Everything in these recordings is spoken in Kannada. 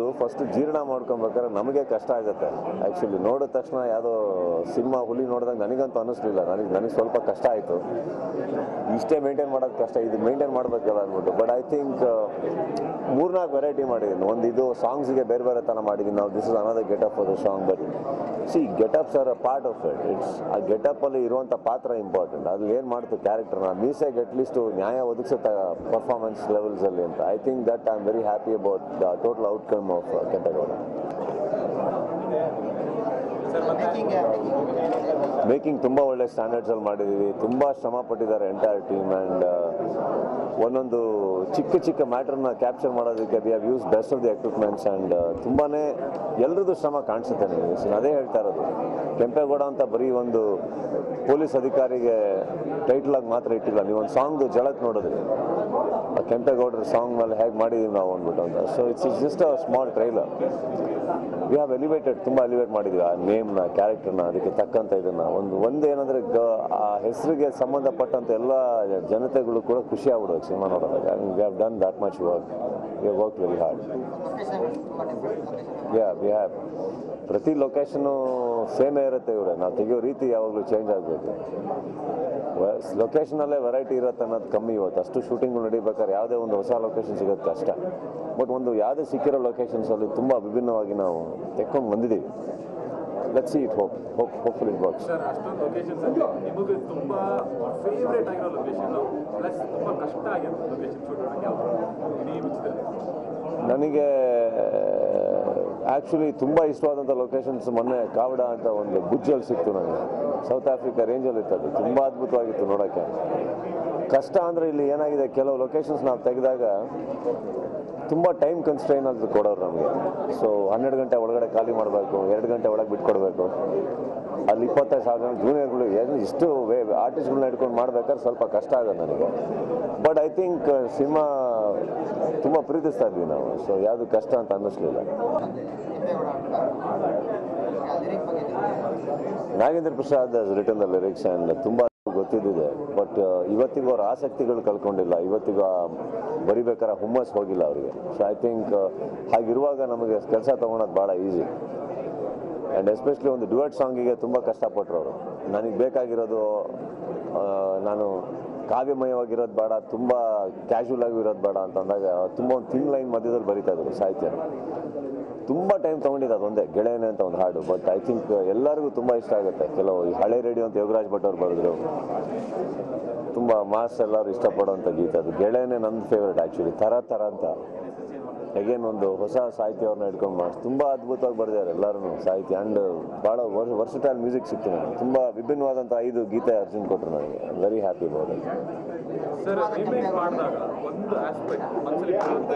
ಫಸ್ಟ್ ಜೀರ್ಣ ಮಾಡ್ಕೊಬೇಕಾದ್ರೆ ನಮಗೆ ಕಷ್ಟ ಆಗುತ್ತೆ ಆ್ಯಕ್ಚುಲಿ ನೋಡಿದ ತಕ್ಷಣ ಯಾವುದೋ ಸಿನಿಮಾ ಹುಲಿ ನೋಡಿದಾಗ ನನಗಂತೂ ಅನ್ನಿಸ್ಲಿಲ್ಲ ನನಗೆ ನನಗೆ ಸ್ವಲ್ಪ ಕಷ್ಟ ಆಯಿತು ಇಷ್ಟೇ ಮೇಂಟೈನ್ ಮಾಡೋದು ಕಷ್ಟ ಇದು ಮೇಂಟೈನ್ ಮಾಡಬೇಕಲ್ಲ ಅಂದ್ಬಿಟ್ಟು ಬಟ್ ಐ ಥಿಂಕ್ ಮೂರ್ನಾಲ್ಕು ವೆರೈಟಿ ಮಾಡಿದ್ದೀನಿ ಒಂದು ಇದು ಸಾಂಗ್ಸಿಗೆ ಬೇರೆ ಬೇರೆ ಥರ ಮಾಡಿದ್ದೀನಿ ನಾವು ದಿಸ್ ಇಸ್ ಅನದರ್ ಗೆಟಪ್ ಅದು song but see getups are a part of it it's ಆ ಗೆಟಪ್ಪಲ್ಲಿ ಇರುವಂಥ ಪಾತ್ರ ಇಂಪಾರ್ಟೆಂಟ್ ಅದು ಏನು ಮಾಡ್ತು ಕ್ಯಾರೆಕ್ಟರ್ನ ಮೀಸೆಗೆ ಅಟ್ಲೀಸ್ಟು ನ್ಯಾಯ ಒದಗಿಸುತ್ತೆ ಪರ್ಫಾರ್ಮೆನ್ಸ್ ಲೆವೆಲ್ಸಲ್ಲಿ ಅಂತ I think that I am very happy about the total outcome of Kempegowda making ತುಂಬ ಒಳ್ಳೆ ಸ್ಟ್ಯಾಂಡರ್ಡ್ಸಲ್ಲಿ ಮಾಡಿದ್ದೀವಿ ತುಂಬ ಶ್ರಮ ಪಟ್ಟಿದ್ದಾರೆ ಎಂಟೈರ್ ಟೀಮ್ ಆ್ಯಂಡ್ ಒಂದೊಂದು ಚಿಕ್ಕ ಚಿಕ್ಕ ಮ್ಯಾಟ್ರನ್ನ ಕ್ಯಾಪ್ಚರ್ ಮಾಡೋದಕ್ಕೆ we have use best of the equipments and ತುಂಬಾ ಎಲ್ರದ್ದು ಶ್ರಮ ಕಾಣಿಸುತ್ತೆ ನೀವು ಸೊ ಅದೇ ಹೇಳ್ತಾ ಇರೋದು ಕೆಂಪೇಗೌಡ ಅಂತ ಬರೀ ಒಂದು ಪೊಲೀಸ್ ಅಧಿಕಾರಿಗೆ ಟೈಟಲ್ ಆಗಿ ಮಾತ್ರ ಇಟ್ಟಿಲ್ಲ ನೀವು ಒಂದು ಸಾಂಗ್ದು ಜಳಕ್ ನೋಡಿದ್ರಿ ಆ ಕೆಂಪೇಗೌಡರ ಸಾಂಗ್ ಮೇಲೆ ಹೇಗೆ ಮಾಡಿದ್ದೀವಿ ನಾವು ಅಂದ್ಬಿಟ್ಟು ಅಂತ so it's is just a small trailer we have elevated ತುಂಬ ಎಲಿವೇಟ್ ಮಾಡಿದ್ವಿ ಆ ನೇಮ್ನ ಕ್ಯಾರೆಕ್ಟರ್ನ ಅದಕ್ಕೆ ತಕ್ಕಂಥ ಇದನ್ನು ಒಂದು ಒಂದು ಏನಂದರೆ ಗ ಆ ಹೆಸರಿಗೆ ಸಂಬಂಧಪಟ್ಟಂಥ ಎಲ್ಲ ಜನತೆಗಳು ಕೂಡ ಖುಷಿ ಆಗ್ಬಿಡ್ಬೇಕು ಸಿನಿಮಾ ನೋಡೋದಾಗ we have done that much work we work very hard yeah we have ಪ್ರತಿ ಲೊಕೇಶನ್ನು ಸೇಮೇ ಇರುತ್ತೆ ಇವ್ರೆ ನಾವು ತೆಗಿಯೋ ರೀತಿ ಯಾವಾಗಲೂ ಚೇಂಜ್ ಆಗಬೇಕು ಲೊಕೇಶನಲ್ಲೇ ವೆರೈಟಿ ಇರುತ್ತೆ ಅನ್ನೋದು ಕಮ್ಮಿ ಇವತ್ತು ಅಷ್ಟು ಶೂಟಿಂಗ್ಗಳು ನಡಿಬೇಕಾದ್ರೆ ಯಾವುದೇ ಒಂದು ಹೊಸ ಲೊಕೇಶನ್ ಸಿಗೋದು ಕಷ್ಟ ಬಟ್ ಒಂದು ಯಾವುದೇ ಸಿಕ್ಕಿರೋ ಲೊಕೇಶನ್ಸಲ್ಲಿ ತುಂಬ ವಿಭಿನ್ನವಾಗಿ ನಾವು ತೆಕ್ಕೊಂಡು ಬಂದಿದ್ದೀವಿ let's see it hope hope hopeful it works sir ಅಷ್ಟೊಂದು ಲೊಕೇಶನ್ಸ್ ಅಲ್ಲಿ ನಿಮಗೆ ತುಂಬ ಫೇವ್ರೇಟ್ ಆಗಿರೋ ಲೊಕೇಶನ್ ಪ್ಲಸ್ ತುಂಬ ಕಷ್ಟ ಆಗಿರೋ ಲೊಕೇಶನ್ ಶೂಟ್ ಮಾಡೋಕ್ಕೆ ಯಾವುದು ಇಡೀ ವಿಚಿತ್ರ ನನಗೆ ಆ್ಯಕ್ಚುಲಿ ತುಂಬ ಇಷ್ಟವಾದಂಥ ಲೊಕೇಶನ್ಸ್ ಮೊನ್ನೆ ಕಾವಡ ಅಂತ ಒಂದು ಬುಜ್ಜಲ್ಲಿ ಸಿಕ್ತು ನನಗೆ ಸೌತ್ ಆಫ್ರಿಕಾ ರೇಂಜಲ್ಲಿ ಇತ್ತು ಅದು ತುಂಬ ಅದ್ಭುತವಾಗಿತ್ತು ನೋಡೋಕ್ಕೆ ಕಷ್ಟ ಅಂದರೆ ಇಲ್ಲಿ ಏನಾಗಿದೆ ಕೆಲವು ಲೊಕೇಶನ್ಸ್ ನಾವು ತೆಗೆದಾಗ ತುಂಬ ಟೈಮ್ ಕನ್ಸ್ಟ್ರೈನ್ ಅದು ಕೊಡೋರು ನಮಗೆ ಸೊ ಹನ್ನೆರಡು ಗಂಟೆ ಒಳಗಡೆ ಖಾಲಿ ಮಾಡಬೇಕು ಎರಡು ಗಂಟೆ ಒಳಗೆ ಬಿಟ್ಕೊಡ್ಬೇಕು ಅಲ್ಲಿ ಇಪ್ಪತ್ತೈದು ಸಾವಿರ ಜನ ಜೂನಿಯರ್ಗಳು ಏನು ಇಷ್ಟು ವೇ ಆರ್ಟಿಸ್ಟ್ಗಳನ್ನ ಹಿಡ್ಕೊಂಡು ಮಾಡ್ಬೇಕಾದ್ರೆ ಸ್ವಲ್ಪ ಕಷ್ಟ ಆಗೋದು ನನಗೆ ಬಟ್ ಐ ಥಿಂಕ್ ಸಿನಿಮಾ ತುಂಬ ಪ್ರೀತಿಸ್ತಾ ಇದ್ವಿ ನಾವು ಸೊ ಯಾವುದು ಕಷ್ಟ ಅಂತ ಅನ್ನಿಸ್ಲಿಲ್ಲ Nagendra Prasad written the lyrics and ತುಂಬ ಗೊತ್ತಿದ್ದಿದೆ ಬಟ್ ಇವತ್ತಿಗೂ ಅವ್ರ ಆಸಕ್ತಿಗಳು ಕಳ್ಕೊಂಡಿಲ್ಲ ಇವತ್ತಿಗೂ ಆ ಬರಿಬೇಕಾದ್ರೆ ಹುಮ್ಮಸ್ ಹೋಗಿಲ್ಲ ಅವರಿಗೆ ಸೊ ಐ ಥಿಂಕ್ ಹಾಗಿರುವಾಗ ನಮಗೆ ಕೆಲಸ ತೊಗೊಳೋದು ಭಾಳ ಈಸಿ ಆ್ಯಂಡ್ ಎಸ್ಪೆಷಲಿ ಒಂದು ಡ್ಯುಯೆಟ್ ಸಾಂಗಿಗೆ ತುಂಬ ಕಷ್ಟಪಟ್ಟರು ಅವರು ನನಗೆ ಬೇಕಾಗಿರೋದು ಆ, ನಾನು ಕಾವ್ಯಮಯವಾಗಿರೋದು ಬೇಡ ತುಂಬ ಕ್ಯಾಶುವಲ್ ಆಗಿ ಇರೋದು ಬೇಡ ಅಂತಂದಾಗ ತುಂಬ ಒಂದು ಥಿಂಗ್ ಲೈನ್ ಮಧ್ಯದಲ್ಲಿ ಬರಿತಾ ಇದ್ರು ಸಾಹಿತ್ಯ ತುಂಬ ಟೈಮ್ ತೊಗೊಂಡಿದ್ದು ಅದೊಂದೇ ಗೆಳೆಯನೆ ಅಂತ ಒಂದು ಹಾಡು ಬಟ್ ಐ ಥಿಂಕ್ ಎಲ್ಲರಿಗೂ ತುಂಬ ಇಷ್ಟ ಆಗುತ್ತೆ ಕೆಲವು ಈ ಹಳೆ ರೇಡಿಯೋ ಅಂತ ಯೋಗರಾಜ್ ಭಟ್ ಅವ್ರು ಬರೆದ್ರು ತುಂಬ ಮಾಸ್ ಎಲ್ಲರೂ ಇಷ್ಟಪಡೋಂಥ ಗೀತೆ ಅದು ಗೆಳೆಯನೇ ನನ್ನ ಫೇವ್ರೇಟ್ ಆ್ಯಕ್ಚುಲಿ ಥರ ಥರ ಅಂತ ಅಗೇನ್ ಒಂದು ಹೊಸ ಸಾಹಿತ್ಯವ್ರನ್ನ ಹಿಡ್ಕೊಂಡು ಮಾಡಿ ತುಂಬ ಅದ್ಭುತವಾಗಿ ಬರೆದಿದ್ದಾರೆ ಎಲ್ಲರೂ ಸಾಹಿತ್ಯ ಆ್ಯಂಡ್ ಭಾಳ ವರ್ಷ ವರ್ಷಟೈಲ್ ಮ್ಯೂಸಿಕ್ ಸಿಕ್ತು ನನಗೆ ತುಂಬ ವಿಭಿನ್ನವಾದಂಥ ಐದು ಗೀತೆ ಅರ್ಜುನ್ ಕೊಟ್ಟರು ನನಗೆ very happy about it sir remake ಮಾಡಿದಾಗ ಒಂದು ಆಸ್ಪೆಕ್ಟ್ ಮನಸ್ಸಲ್ಲಿ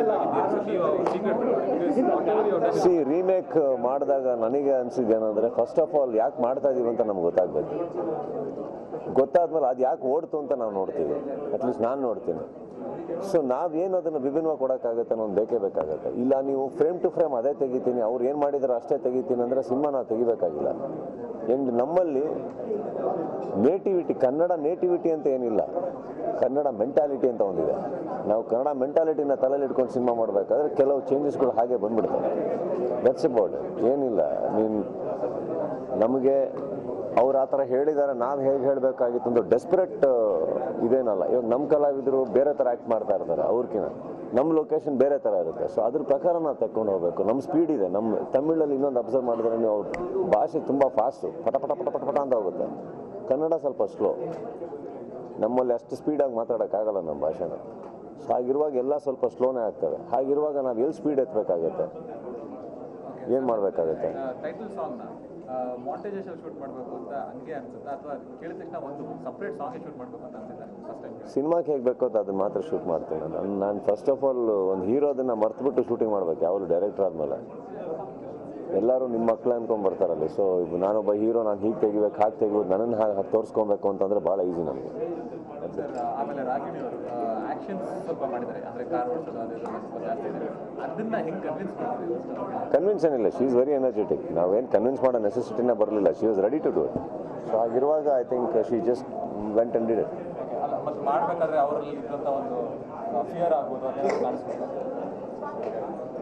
ಸೀಕ್ರೆಟ್ ಸಿ ರೀಮೇಕ್ ಮಾಡಿದಾಗ ನನಗೆ ಅನಿಸಿದ್ದು ಏನಂದರೆ ಫಸ್ಟ್ ಆಫ್ ಆಲ್ ಯಾಕೆ ಮಾಡ್ತಾ ಇದೀವಿ ಅಂತ ನಮ್ಗೆ ಗೊತ್ತಾಗಬೇಕು ಗೊತ್ತಾದ್ಮೇಲೆ ಅದು ಯಾಕೆ ಓಡ್ತು ಅಂತ ನಾವು ನೋಡ್ತೀವಿ ಅಟ್ಲೀಸ್ಟ್ ನಾನು ನೋಡ್ತೀನಿ ಸೊ ನಾವೇನು ಅದನ್ನು ವಿಭಿನ್ನವಾಗಿ ಕೊಡೋಕ್ಕಾಗತ್ತೆ ಅನ್ನೋ ಒಂದು ಬೇಕೇ ಬೇಕಾಗುತ್ತೆ ಇಲ್ಲ ನೀವು ಫ್ರೇಮ್ ಟು ಫ್ರೇಮ್ ಅದೇ ತೆಗಿತೀನಿ ಅವ್ರು ಏನು ಮಾಡಿದಾರೆ ಅಷ್ಟೇ ತೆಗಿತೀನಿ ಅಂದರೆ ಸಿನಿಮಾ ನಾವು ತೆಗಿಬೇಕಾಗಿಲ್ಲ ಆ್ಯಂಡ್ ನಮ್ಮಲ್ಲಿ ನೇಟಿವಿಟಿ ಕನ್ನಡ ನೇಟಿವಿಟಿ ಅಂತ ಏನಿಲ್ಲ ಕನ್ನಡ ಮೆಂಟಾಲಿಟಿ ಅಂತ ಒಂದಿದೆ ನಾವು ಕನ್ನಡ ಮೆಂಟಾಲಿಟಿನ ತಲೆಯಲ್ಲಿ ಇಟ್ಕೊಂಡು ಸಿನಿಮಾ ಮಾಡಬೇಕಾದ್ರೆ ಕೆಲವು ಚೇಂಜಸ್ಗಳು ಹಾಗೆ ಬಂದ್ಬಿಡ್ತವೆ ದಟ್ಸ್ ಅಬೌಟ್ ಏನಿಲ್ಲ ನೀನು ನಮಗೆ ಅವ್ರು ಆ ಥರ ಹೇಳಿದ್ದಾರೆ ನಾವು ಹೇಗೆ ಹೇಳಬೇಕಾಗಿತ್ತು ಅಂದ್ರೆ ಡೆಸ್ಪರೇಟ್ ಇದೇನಲ್ಲ ಇವಾಗ ನಮ್ಮ ಕಲಾವಿದರು ಬೇರೆ ಥರ ಆ್ಯಕ್ಟ್ ಮಾಡ್ತಾ ಇರ್ತಾರೆ ಅವ್ರಕಿನ ನಮ್ಮ ಲೊಕೇಶನ್ ಬೇರೆ ಥರ ಇರುತ್ತೆ ಸೊ ಅದ್ರ ಪ್ರಕಾರ ನಾವು ತಗೊಂಡು ಹೋಗಬೇಕು ನಮ್ಮ ಸ್ಪೀಡ್ ಇದೆ ನಮ್ಮ ತಮಿಳಲ್ಲಿ ಇನ್ನೊಂದು ಅಬ್ಸರ್ವ್ ಮಾಡಿದ್ರೆ ನೀವು ಅವ್ರ ಭಾಷೆ ತುಂಬ ಫಾಸ್ಟು ಪಟ ಪಟ ಪಟ ಪಟ ಪಟ ಅಂತ ಹೋಗುತ್ತೆ ಕನ್ನಡ ಸ್ವಲ್ಪ ಸ್ಲೋ ನಮ್ಮಲ್ಲಿ ಅಷ್ಟು ಸ್ಪೀಡಾಗಿ ಮಾತಾಡೋಕ್ಕಾಗಲ್ಲ ನಮ್ಮ ಭಾಷೆನ ಸೊ ಹಾಗಿರುವಾಗ ಎಲ್ಲ ಸ್ವಲ್ಪ ಸ್ಲೋನೇ ಆಗ್ತವೆ ಹಾಗಿರುವಾಗ ನಾವು ಎಲ್ಲಿ ಸ್ಪೀಡ್ ಎತ್ತಬೇಕಾಗತ್ತೆ ಏನು ಮಾಡಬೇಕಾಗತ್ತೆ ಟೈಟಲ್ ಸಾಂಗ್ನ ಮಾಂಟೇಜೇಷನ್ ಶೂಟ್ ಮಾಡಬೇಕು ಅಂತ ಹಂಗೆ ಅನ್ಸುತ್ತಾ ಅಥವಾ ಕೇಳಿದ ತಕ್ಷಣ ಒಂದು ಸಪ್ರೇಟ್ ಸಾಂಗ್ ಶೂಟ್ ಮಾಡಬೇಕು ಅಂತ ಅನ್ಸುತ್ತೆ ಫಸ್ಟ್ ಟೈಮ್ ಸಿನಿಮಾಕ್ಕೆ ಹೇಗೆ ಬೇಕೋ ಅದು ಅದನ್ನ ಮಾತ್ರ ಶೂಟ್ ಮಾಡ್ತೀನಿ ನಾನು ನಾನು ಫಸ್ಟ್ ಆಫ್ ಆಲ್ ಒಂದು ಹೀರೋದನ್ನ ಮರ್ತುಬಿಟ್ಟು ಶೂಟಿಂಗ್ ಮಾಡ್ಬೇಕು ಯಾವಾಗಲೂ ಡೈರೆಕ್ಟರ್ ಆದಮೇಲೆ ಎಲ್ಲರೂ ನಿಮ್ಮ ಮಕ್ಕಳು ಅನ್ಕೊಂಡ್ ಬರ್ತಾರಲ್ಲಿ ಸೊ ಈಗ ನಾನೊಬ್ಬ ಹೀರೋ ನಾನು ಹೀಗೆ ತೆಗಿಬೇಕು ಹಾಗೆ ತೆಗಿಬೇಕು ನನ್ನನ್ನು ಹಾಗೆ ತೋರಿಸ್ಕೊಬೇಕು ಅಂತಂದರೆ ಭಾಳ ಈಸಿ ನಮಗೆ ಸರ್ ಆಮೇಲೆ ರಾಗಿಣಿ ಅವರು ಆಕ್ಷನ್ಸ್ ಸ್ವಲ್ಪ ಮಾಡಿದ್ದಾರೆ ಅಂದರೆ ಕಾರ್ ಓಡಿಸೋದು ಅದು ಇದೆಲ್ಲ ಸ್ವಲ್ಪ ಜಾಸ್ತಿ ಇದೆ ಅದನ್ನ ಹೆಂಗೆ ಕನ್ವಿನ್ಸ್ ಮಾಡ್ತೀವಿ ಕನ್ವಿನ್ಸ್ ಏನಿಲ್ಲ ಶಿ ಈಸ್ ವೆರಿ ಎನರ್ಜೆಟಿಕ್ ನಾವೇನು ಕನ್ವಿನ್ಸ್ ಮಾಡೋ ನೆಸೆಸಿಟಿನೇ ಬರಲಿಲ್ಲ she was ready to do it so ಹಾಗಿರುವಾಗ I think she just went and did it ಅಲ್ಲ ಮತ್ತು ಮಾಡಬೇಕಾದ್ರೆ ಅವರಲ್ಲಿ ಇದ್ದಂಥ ಒಂದು ಫಿಯರ್ ಆಗ್ಬೋದು ಅದೆಲ್ಲ ಕಾಣಿಸ್ಬೇಕು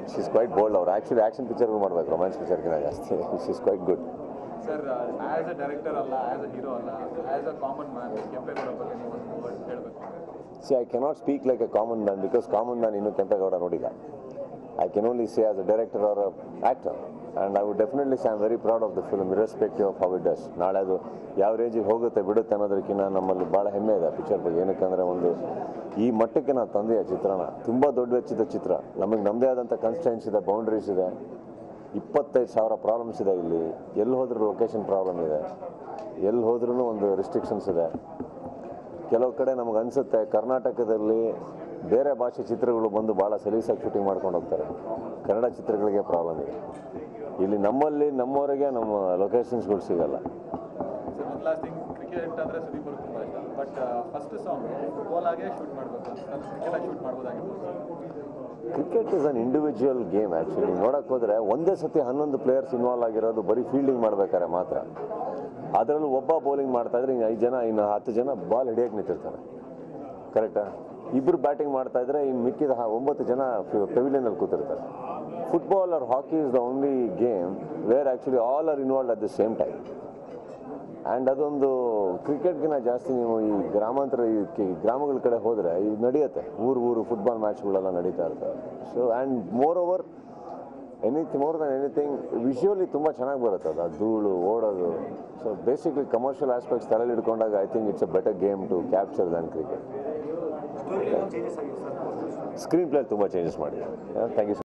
ಶೀಸ್ ಕ್ವೈಟ್ ಬೋಲ್ಡ್ ಅವ್ರು ಆ್ಯಕ್ಚುಲಿ ಆ್ಯಕ್ಷನ್ ಪಿಕ್ಚರ್ಗೂ ಮಾಡ್ಬೇಕು ರೊಮ್ಯಾನ್ಸ್ ಪಿಕ್ಚರ್ಗಿನ ಜಾಸ್ತಿ she's quite good sir as a director ಅಲ್ಲ ಆ್ಯಸ್ ಅ ಹೀರೋ ಅಲ್ಲ as a common man Kempegowda ಬಗ್ಗೆ ನೀವು ಒಂದು ವರ್ಡ್ ಹೇಳಬೇಕು see I cannot speak like a common man because common man ಇನ್ನೂ ಕೆಂಪೇಗೌಡ ನೋಡಿಲ್ಲ I can only say as a director or actor and I would definitely see am very proud of the film irrespective of how it does ನಾಳೆ ಅದು ಯಾವ ರೇಂಜಿಗೆ ಹೋಗುತ್ತೆ ಬಿಡುತ್ತೆ ಅನ್ನೋದಕ್ಕಿಂತ ನಮ್ಮಲ್ಲಿ ಭಾಳ ಹೆಮ್ಮೆ ಇದೆ ಪಿಕ್ಚರ್ ಬಗ್ಗೆ ಏನಕ್ಕಂದರೆ ಒಂದು ಈ ಮಟ್ಟಕ್ಕೆ ನಾವು ತಂದೆ ಆ ಚಿತ್ರನ ತುಂಬ ದೊಡ್ಡ ವೆಚ್ಚದ ಚಿತ್ರ ನಮಗೆ ನಮ್ಮದೇ ಆದಂಥ ಕನ್ಸ್ಟೆನ್ಸ್ ಇದೆ ಬೌಂಡ್ರೀಸ್ ಇದೆ ಇಪ್ಪತ್ತೈದು ಸಾವಿರ ಪ್ರಾಬ್ಲಮ್ಸ್ ಇದೆ ಇಲ್ಲಿ ಎಲ್ಲಿ ಹೋದ್ರೂ ಲೊಕೇಶನ್ ಪ್ರಾಬ್ಲಮ್ ಇದೆ ಎಲ್ಲಿ ಹೋದ್ರೂ ಒಂದು ರಿಸ್ಟ್ರಿಕ್ಷನ್ಸ್ ಇದೆ ಕೆಲವು ಕಡೆ ನಮಗೆ ಅನಿಸುತ್ತೆ ಕರ್ನಾಟಕದಲ್ಲಿ ಬೇರೆ ಭಾಷೆ ಚಿತ್ರಗಳು ಬಂದು ಭಾಳ ಸಲೀಸಾಗಿ ಶೂಟಿಂಗ್ ಮಾಡ್ಕೊಂಡು ಹೋಗ್ತಾರೆ ಕನ್ನಡ ಚಿತ್ರಗಳಿಗೆ ಪ್ರಾಬ್ಲಮ್ ಇದೆ ಇಲ್ಲಿ ನಮ್ಮಲ್ಲಿ ನಮ್ಮವರೆಗೆ ನಮ್ಮ ಲೊಕೇಶನ್ಸ್ಗಳು ಸಿಗಲ್ಲ ಸರ್ ಒಂದು ಲಾಸ್ಟ್ ಥಿಂಗ್ ಕ್ರಿಕೆಟ್ ಅಂದರೆ ಸುದೀಪ್ ಅವ್ರಿಗೆ ತುಂಬ ಇಷ್ಟ ಬಟ್ ಫಸ್ಟ್ ಸಾಂಗ್ ಫುಟ್ಬಾಲ್ ಆಗೇ ಶೂಟ್ ಮಾಡಬೇಕು ಕ್ರಿಕೆಟಾಗಿ ಶೂಟ್ ಮಾಡ್ಬೋದಾಗಿತ್ತು cricket is an individual game actually ನೋಡೋಕೆ ಹೋದರೆ ಒಂದೇ ಸತಿ ಹನ್ನೊಂದು ಪ್ಲೇಯರ್ಸ್ ಇನ್ವಾಲ್ವ್ ಆಗಿರೋದು ಬರೀ ಫೀಲ್ಡಿಂಗ್ ಮಾಡ್ಬೇಕಾದ್ರೆ ಮಾತ್ರ ಅದರಲ್ಲೂ ಒಬ್ಬ ಬೌಲಿಂಗ್ ಮಾಡ್ತಾ ಇದ್ರೆ ಇನ್ನು ಐದು ಜನ ಇನ್ನು ಹತ್ತು ಜನ ಬಾಲ್ ಹಿಡಿಯೋಕೆ ನಿಂತಿರ್ತಾರೆ ಕರೆಕ್ಟಾ ಇಬ್ಬರು ಬ್ಯಾಟಿಂಗ್ ಮಾಡ್ತಾ ಇದ್ರೆ ಇನ್ನು ಮಿಕ್ಕಿದ ಹ- ಒಂಬತ್ತು ಜನ ಪೆವಿಲಿಯನಲ್ಲಿ ಕೂತಿರ್ತಾರೆ football or hockey is the only game where actually all are involve at the same time and ಅದೊಂದು ಕ್ರಿಕೆಟ್ಗಿನ ಜಾಸ್ತಿ ನೀವು ಈ ಗ್ರಾಮಾಂತರ ಈ ಕಿ- ಗ್ರಾಮಗಳ ಕಡೆ ಹೋದರೆ ಇದು ನಡೆಯುತ್ತೆ ಊರು ಊರು ಫುಟ್ಬಾಲ್ ಮ್ಯಾಚ್ಗಳೆಲ್ಲ ನಡೀತಾ ಇರ್ತವೆ so and more over anything more than anything visually ತುಂಬ ಚೆನ್ನಾಗಿ ಬರುತ್ತೆ ಅದು ಆ ಧೂಳು ಓಡೋದು ಸೊ ಬೇಸಿಕ್ಲಿ ಕಮರ್ಷಿಯಲ್ ಆಸ್ಪೆಕ್ಟ್ಸ್ ತಲೆಯಲ್ಲಿ ಹಿಡ್ಕೊಂಡಾಗ I think it's a better game to capture than cricket screenplay ತುಂಬ ಚೇಂಜಸ್ ಮಾಡಿದೆ ಥ್ಯಾಂಕ್ ಯು